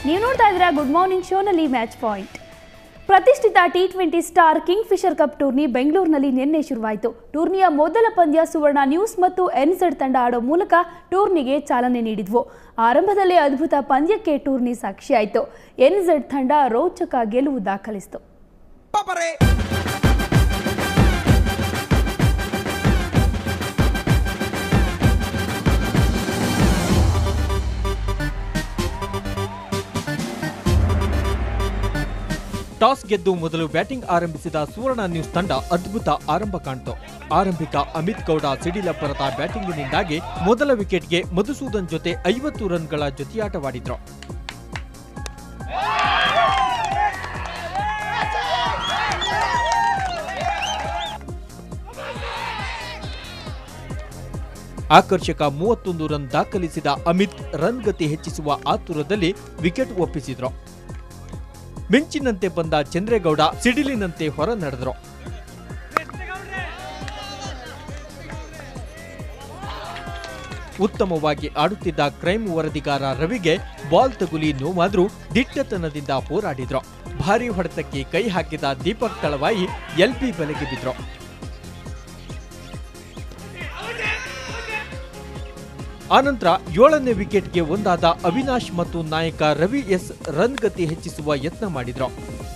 ನೀವು ನೋಡ್ತಾ ಇದ್ದೀರಾ ಗುಡ್ ಮಾರ್ನಿಂಗ್ ಶೋನಲ್ಲಿ ಮ್ಯಾಚ್ ಪಾಯಿಂಟ್ ಪ್ರತಿಷ್ಠಿತ T twenty star Kingfisher cup tourney ಬೆಂಗಳೂರಿನಲ್ಲಿ ನಿನ್ನೆ ಶುರುವಾಯಿತು ಟೂರ್ನಿಯ ಮೊದಲ ಪಂದ್ಯ ಸುವರ್ಣ ನ್ಯೂಸ್ ಮತ್ತು ಎನ್ಸೆಡ್ ತಂಡ ಆಡೋ ಮೂಲಕ ಟೂರ್ನಿಗೆ ಚಾಲನೆ ನೀಡಿದ್ವು ಆರಂಭದಲ್ಲೇ ಅದ್ಭುತ ಪಂದ್ಯಕ್ಕೆ ಟೂರ್ನಿ ಸಾಕ್ಷಿಯಾಯಿತು ಎನ್ಸೆಡ್ ತಂಡ ರೋಚಕ ಗೆಲುವು ದಾಖಲಿಸಿತು Papare! ಟಾಸ್ ಗೆದ್ದು ಮೊದಲು ಬ್ಯಾಟಿಂಗ್ ಆರಂಭಿಸಿದ ಸುವರ್ಣ ನ್ಯೂಸ್ ತಂಡ ಅದ್ಭುತ ಆರಂಭ ಕಾಣ್ತು ಆರಂಭಿಕ ಅಮಿತ್ ಗೌಡ ಸಿಡಿಲ ಪರತ ಬ್ಯಾಟಿಂಗ್ನಿಂದಾಗಿ ಮೊದಲ ವಿಕೆಟ್ಗೆ ಮಧುಸೂದನ್ ಜೊತೆ ಐವತ್ತು ರನ್ಗಳ ಜೊತೆಯಾಟವಾಡಿದ್ರು ಆಕರ್ಷಕ ಮೂವತ್ತೊಂದು ರನ್ ದಾಖಲಿಸಿದ ಅಮಿತ್ ರನ್ ಗತಿ ಹೆಚ್ಚಿಸುವ ಆತುರದಲ್ಲಿ ವಿಕೆಟ್ ಒಪ್ಪಿಸಿದ್ರು ಮಿಂಚಿನಂತೆ ಬಂದ ಚಂದ್ರೇಗೌಡ ಸಿಡಿಲಿನಂತೆ ಹೊರ ನಡೆದ್ರು ಉತ್ತಮವಾಗಿ ಆಡುತ್ತಿದ್ದ ಕ್ರೈಮ್ ವರದಿಗಾರ ರವಿಗೆ ಬಾಲ್ ತಗುಲಿ ನೋವಾದ್ರೂ ದಿಟ್ಟತನದಿಂದ ಹೋರಾಡಿದ್ರು ಭಾರಿ ಹೊಡೆತಕ್ಕೆ ಕೈ ಹಾಕಿದ ದೀಪಕ್ ತಳವಾಯಿ ಎಲ್ಪಿ ಬಲೆಗೆ ಬಿದ್ರು ಆನಂತರ ಏಳನೇ ವಿಕೆಟ್ಗೆ ಒಂದಾದ ಅವಿನಾಶ್ ಮತ್ತು ನಾಯಕ ರವಿ ಎಸ್ ರನ್ ಗತಿ ಹೆಚ್ಚಿಸುವ ಯತ್ನ ಮಾಡಿದ್ರು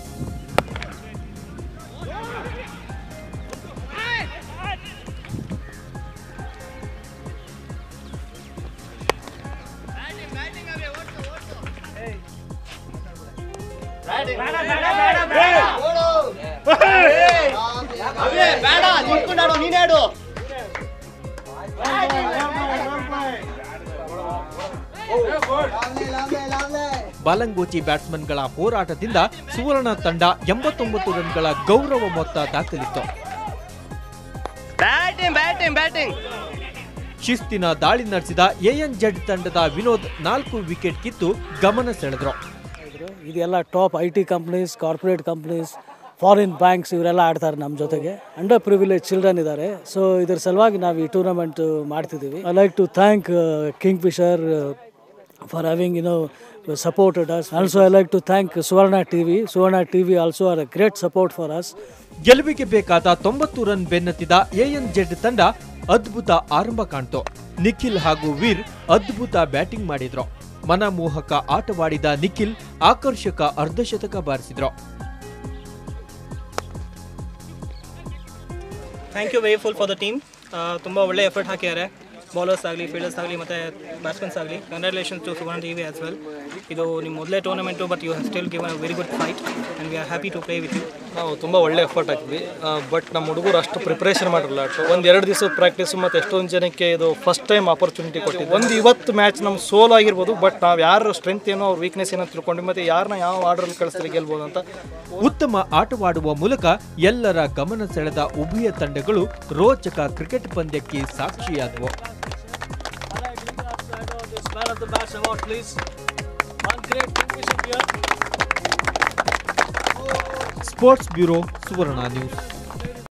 ಬೇಡ ನಿಂತ್ಕೊಂಡಾಡು ನೀನಾಡು ಬಾಲಂಗೋಚಿ ಬ್ಯಾಟ್ಸ್ಮನ್ಗಳ ಹೋರಾಟದಿಂದ ಸುವರ್ಣ ತಂಡ ಎಂಬತ್ತೊಂಬತ್ತು ರನ್ಗಳ ಗೌರವ ಮೊತ್ತ ದಾಖಲಿತ್ತು ಬ್ಯಾಟಿಂಗ್ ಬ್ಯಾಟಿಂಗ್ ಬ್ಯಾಟಿಂಗ್ ಶಿಸ್ತಿನ ದಾಳಿ ನಡೆಸಿದ ಎಎನ್ ಜಡ್ ತಂಡದ ವಿನೋದ್ ನಾಲ್ಕು ವಿಕೆಟ್ ಕಿತ್ತು ಗಮನ ಸೆಳೆದ್ರು ಇದ್ರು. ಇದೆಲ್ಲ top I T companies corporate companies foreign banks ಇವರೆಲ್ಲ ಆಡ್ತಾರೆ ನಮ್ಮ ಜೊತೆಗೆ ಅಂಡರ್ ಪ್ರಿವಿಲೇಜ್ ಚಿಲ್ಡ್ರನ್ ಇದ್ದಾರೆ ಸೊ ಇದ್ರ ಸಲುವಾಗಿ ನಾವು ಈ ಟೂರ್ನಮೆಂಟ್ ಮಾಡ್ತಿದ್ದೀವಿ I like to thank Kingfisher for having you know supported us also I like to thank Suvarna T V Suvarna T V also are a great support for us ಗೆಲುವಿಗೆ ಬೇಕಾದ ತೊಂಬತ್ತು run ಬೆನ್ನತ್ತಿದ A N Z ತಂಡ ಅದ್ಭುತ ಆರಂಭ ಕಾಣ್ತು ನಿಖಿಲ್ ಹಾಗೂ ವೀರ್ ಅದ್ಭುತ batting ಮಾಡಿದ್ರು ಮನಮೋಹಕ ಆಟವಾಡಿದ ನಿಖಿಲ್ ಆಕರ್ಷಕ ಅರ್ಧಶತಕ ಬಾರಿಸಿದ್ರು thank you very full for the team ತುಂಬ ಒಳ್ಳೆ ಎಫರ್ಟ್ ಹಾಕಿದ್ದಾರೆ ಬೌಲರ್ಸ್ ಆಗಲಿ ಫೀಲ್ಡರ್ಸ್ ಆಗಲಿ ಮತ್ತು ಬ್ಯಾಟ್ಸ್ಮನ್ಸ್ ಆಗಲಿ congratulation to Suvarna T V as well ಇದು ನಿಮ್ಮ ಮೊದಲೇ tournament but you still given a very good fight and we are happy to play with you ನಾವು ತುಂಬ ಒಳ್ಳೆ ಎಫರ್ಟ್ ಹಾಕಿದ್ವಿ ಬಟ್ ನಮ್ಮ ಹುಡುಗರು ಅಷ್ಟು ಪ್ರಿಪ್ರೇಷನ್ ಮಾಡಿರಲ್ಲ ಒಂದು ಎರಡು ದಿವಸದ ಪ್ರಾಕ್ಟೀಸು ಮತ್ತು ಎಷ್ಟೊಂದು ಜನಕ್ಕೆ ಇದು ಫಸ್ಟ್ ಟೈಮ್ ಆಪರ್ಚುನಿಟಿ ಕೊಟ್ಟಿದ್ದು ಒಂದು ಇವತ್ತು ಮ್ಯಾಚ್ ನಮ್ಮ ಸೋಲ್ ಆಗಿರ್ಬೋದು ಬಟ್ ನಾವು ಯಾರು ಸ್ಟ್ರೆಂತ್ ಏನೋ ಅವ್ರ ವೀಕ್ನೆಸ್ ಏನೋ ತಿಳ್ಕೊಂಡು ಮತ್ತು ಯಾರನ್ನ ಯಾವ ಆರ್ಡ್ರಲ್ಲಿ ಕಳಿಸಿದ್ರೆ ಗೆಲ್ಬೋದು ಅಂತ ಉತ್ತಮ ಆಟವಾಡುವ ಮೂಲಕ ಎಲ್ಲರ ಗಮನ ಸೆಳೆದ ಉಭಯ ತಂಡಗಳು ರೋಚಕ ಕ್ರಿಕೆಟ್ ಪಂದ್ಯಕ್ಕೆ ಸಾಕ್ಷಿಯಾದವು Man of the match award, please. One great Kingfisher here. Sports bureau Suvarna news